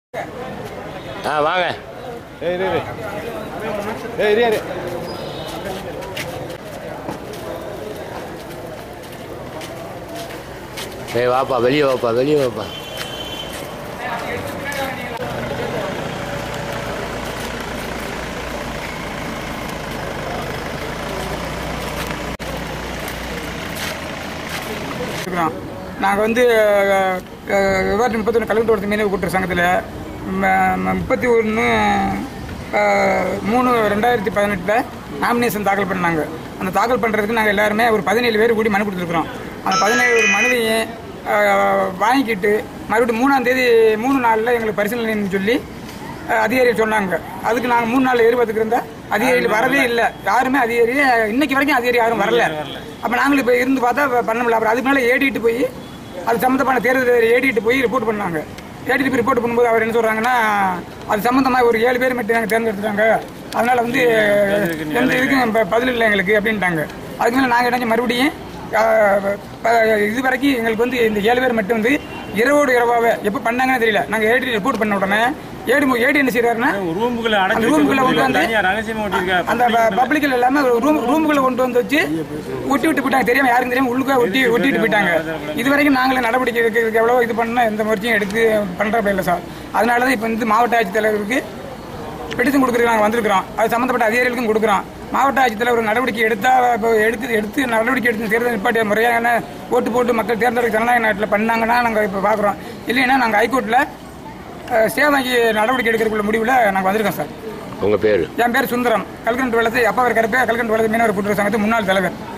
ஆ வாங்க ஏய் இரு இரு ஏய் இரு இரு ஏய் வாப்பா வெளியே வாப்பா வெளியே வாப்பா இருக்கிறோம் நாங்கள் வந்து விவகாரத்து முப்பத்தொன்று கல்வெட்டு மீனவ கூட்டுற சங்கத்தில் முப்பத்தி ஒன்று மூணு ரெண்டாயிரத்தி பதினெட்டில் நாமினேஷன் தாக்கல் பண்ணாங்க அந்த தாக்கல் பண்ணுறதுக்கு நாங்கள் எல்லாருமே ஒரு பதினேழு பேர் கூடி மனு கொடுத்துருக்குறோம் அந்த பதினேழு மனுவையும் அஹ், வாங்கிக்கிட்டு மறுபடியும் மூணாம் தேதி மூணு நாளில் எங்களுக்கு பரிசீலனைன்னு சொல்லி அஹ், அதிகாரிகள் சொன்னாங்க அதுக்கு நாங்கள் மூணு நாள் எதிர்பார்த்துக்கு இருந்தா அதிகாரிகள் வரவே இல்லை யாருமே அதிகாரி இன்னைக்கு வரைக்கும் அதிகாரி யாரும் வரல அப்போ நாங்களும் இப்போ இருந்து பார்த்தா இப்ப பண்ண முடியல அப்புறம் அதுக்கு மேலே ஏடிட்டு போய் அது சம்மந்தமான தேர்தல் ஏடிட்டு போய் ரிப்போர்ட் பண்ணாங்க ஏடிட்டு போய் ரிப்போர்ட் பண்ணும்போது அவர் என்ன சொல்றாங்கன்னா அது சம்மந்தமாக ஒரு ஏழு பேர் மட்டும் நாங்கள் தேர்ந்தெடுத்துட்டாங்க அதனால வந்து எந்த இதுக்கும் இப்ப பதில் இல்லை எங்களுக்கு அப்படின்ட்டாங்க அதுக்கு மேலே நாங்கள் என்ன மறுபடியும் அஹ், ப- இது வரைக்கும் எங்களுக்கு வந்து இந்த ஏழு பேர் மட்டும் வந்து இரவோடு இரவாவே எப்போ பண்ணாங்கன்னு தெரியல நாங்கள் ஏடி ரிப்போர்ட் பண்ண உடனே ஏடி மு- ஏடி என்ன செய்யறாருன்னா ரூமுக்குள்ள அந்த அடைச்சு ரூமுக்குள்ள கொண்டு வந்து தனியா ரகசியமா ஒட்டியிருக்கா அந்த பப்ளிக்ல எல்லாமே ரூம் ரூமுக்குள்ள கொண்டு வந்து வச்சு ஒட்டி விட்டு போயிட்டாங்க தெரியாம யாரும் தெரியாம உள்ளுக்க ஒட்டி ஒட்டிட்டு போயிட்டாங்க இது வரைக்கும் நாங்களே நடவடிக்கை எடுக்கிறதுக்கு எவ்வளவு இது பண்ணா எந்த முயற்சியும் எடுத்து பண்றப்ப இல்லை சார் அதனால தான் இப்போ வந்து மாவட்ட ஆட்சித்தலைவருக்கு பெட்டிஷன் கொடுக்குறதுக்கு நாங்கள் வந்திருக்கிறோம் அது சம்மந்தப்பட்ட அதிகாரிகளுக்கும் கொடுக்குறோம் மாவட்ட ஆட்சித்தலைவர் ஒரு நடவடிக்கை எடுத்தா இப்போ எடுத்து எடுத்து நடவடிக்கை எடுத்து தேர்தல் நிப்பாட்டி முறையான ஓட்டு போட்டு மக்கள் தேர்ந்தெடுக்க ஜனநாயக நாட்டில் பண்ணாங்கன்னா நாங்கள் இப்போ பார்க்குறோம் இல்லைன்னா நாங்கள் ஹைகோர்ட்டில் ஸ்டே வாங்கி நடவடிக்கை எடுக்கிறதுக்குள்ள முடிவில் நாங்கள் வந்திருக்கோம் சார் உங்கள் பேர் என் பேர் சுந்தரம் கல்கண்டு வெள்ளத்தை அப்பா இருக்கிறப்ப கல்கண்டு வெள்ளத்தை மீனவர் கூட்டுறவு சங்கத்து முன்னாள் தலைவர்